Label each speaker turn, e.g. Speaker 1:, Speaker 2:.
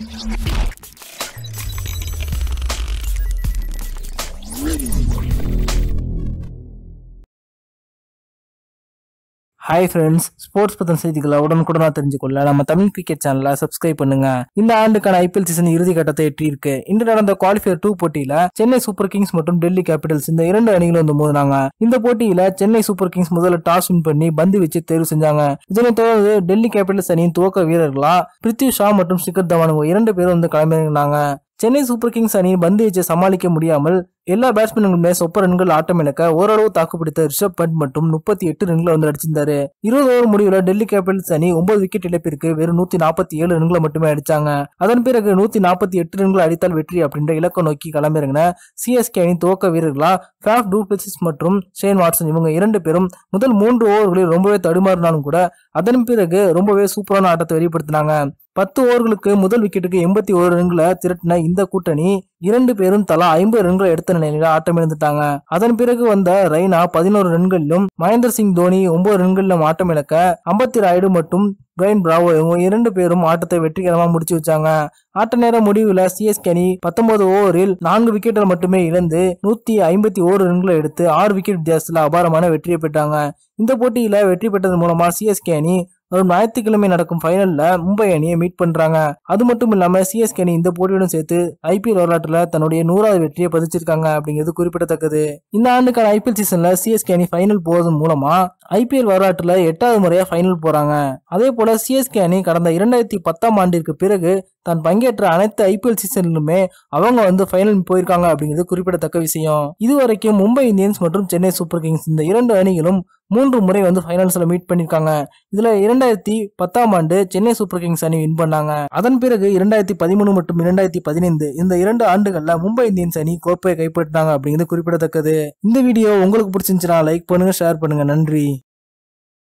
Speaker 1: hi friends sports பற்றின செய்திகளை உடனுக்குடனா தெரிஞ்சுக்கொள்ள நம்ம தமிழ் கிரிக்கெட் சேனலை சப்ஸ்கிரைப் பண்ணுங்க இந்த ஆண்டுக்கான ஐபிஎல் சீசன் இறுதி கட்டத்தை எட்டியிருக்கு இன்று நடந்த குவாலிஃபயர் டூ போட்டியில சென்னை சூப்பர் கிங்ஸ் மற்றும் டெல்லி கேபிட்டல்ஸ் இந்த இரண்டு அணிகளும் வந்து மோதினாங்க இந்த போட்டியில சென்னை சூப்பர் கிங்ஸ் முதல்ல டாஸ் வின் பண்ணி பந்து வச்சு தேர்வு செஞ்சாங்க இதனைத் தொடர்ந்து டெல்லி கேபிட்டல்ஸ் அணியின் துவக்க வீரர்களா பிருத்வி ஷா மற்றும் சிகர் தவான் இவங்க இரண்டு பேரும் வந்து களமிறங்கினாங்க சென்னை சூப்பர் கிங்ஸ் அணி பந்து வீச்சை சமாளிக்க முடியாமல் எல்லா பேட்ஸ்மேன்களுமே சொப்ப ரன்கள் ஆட்டம் இழக்க ஓரளவு தாக்குப்பிடித்த ரிஷப் பண்ட் மற்றும் முப்பத்தி எட்டு ரன்களை வந்து அடிச்சிருந்தாரு இருபது ஓவர் முடிவுல டெல்லி கேபிட்டல்ஸ் அணி ஒன்பது விக்கெட் இழப்பிற்கு வெறும் நூத்தி நாற்பத்தி ஏழு ரன்களை மட்டுமே அடிச்சாங்க அதன் பிறகு நூத்தி நாற்பத்தி எட்டு ரன்கள் அடித்தால் வெற்றி அப்படின்ற இலக்கை நோக்கி களமிறங்கின சிஎஸ்கே அணி துவக்க வீரர்களா ஃபேஃப் டூப்ளசிஸ் மற்றும் ஷேன் வாட்சன் இவங்க இரண்டு பேரும் முதல் மூன்று ஓவர்களில் ரொம்பவே தடுமாறினாலும் கூட அதன் பிறகு ரொம்பவே சூப்பரான ஆட்டத்தை வெளிப்படுத்தினாங்க பத்து ஓவர்களுக்கு முதல் விக்கெட்டுக்கு எண்பத்தி ஒரு ரன்களை திரட்டின இந்த கூட்டணி இரண்டு பேரும் தலா ஐம்பது ரன்களை எடுத்த நிலையில ஆட்டமிழந்துட்டாங்க அதன் பிறகு வந்த ரெய்னா பதினோரு ரன்களிலும் மகேந்திர சிங் தோனி ஒன்பது ரன்களிலும் ஆட்டம் இழக்க அம்பத்தி ராயுடு மற்றும் பிரைன் பிராவோ இவங்க இரண்டு பேரும் ஆட்டத்தை வெற்றிகரமா முடிச்சு வச்சாங்க ஆட்ட நேர முடிவுல சிஎஸ்கே அணி பத்தொன்பது ஓவரில் நான்கு விக்கெட்டுகள் மட்டுமே இழந்து நூத்தி ஐம்பத்தி ஓரு ரன்களை எடுத்து ஆறு விக்கெட் வித்தியாசத்துல அபாரமான வெற்றியை பெற்றாங்க இந்த போட்டியில வெற்றி பெற்றதன் மூலமா சிஎஸ்கே அணி வரும் ஞாயிற்றுக்கிழமை நடக்கும் ஃபைனல்ல மும்பை அணியை மீட் பண்றாங்க அது மட்டும் இல்லாம சிஎஸ்கே அணி இந்த போட்டியுடன் சேர்த்து ஐபிஎல் வரலாற்றுல தன்னுடைய நூறாவது வெற்றியை பதிச்சிருக்காங்க அப்படிங்கிறது குறிப்பிடத்தக்கது இந்த ஆண்டுக்கான ஐபிஎல் சீசன்ல சிஎஸ்கே அணி ஃபைனல் போவதன் மூலமா ஐபிஎல் வரலாற்றுல எட்டாவது முறையா ஃபைனல் போறாங்க அதே போல சிஎஸ்கே அணி கடந்த இரண்டாயிரத்தி பத்தாம் ஆண்டிற்கு பிறகு தான் பங்கேற்ற அனைத்து ஐபிஎல் சீசன்லுமே அவங்க வந்து ஃபைனல் போயிருக்காங்க அப்படிங்கிறது குறிப்பிடத்தக்க விஷயம் இதுவரைக்கும் மும்பை இந்தியன்ஸ் மற்றும் சென்னை சூப்பர் கிங்ஸ் இந்த இரண்டு அணிகளும் மூன்று முறை வந்து ஃபைனல்ஸ்ல மீட் பண்ணிருக்காங்க இதுல இரண்டாயிரத்தி பத்தாம் ஆண்டு சென்னை சூப்பர் கிங்ஸ் அணி வின் பண்ணாங்க அதன் பிறகு இரண்டாயிரத்தி பதிமூணு மற்றும் இரண்டாயிரத்தி பதினைந்து இந்த இரண்டு ஆண்டுகள்ல மும்பை இந்தியன்ஸ் அணி கோப்பையை கைப்பற்றினாங்க அப்படிங்கிறது குறிப்பிடத்தக்கது இந்த வீடியோ உங்களுக்கு பிடிச்சிருந்துச்சுன்னா லைக் பண்ணுங்க ஷேர் பண்ணுங்க நன்றி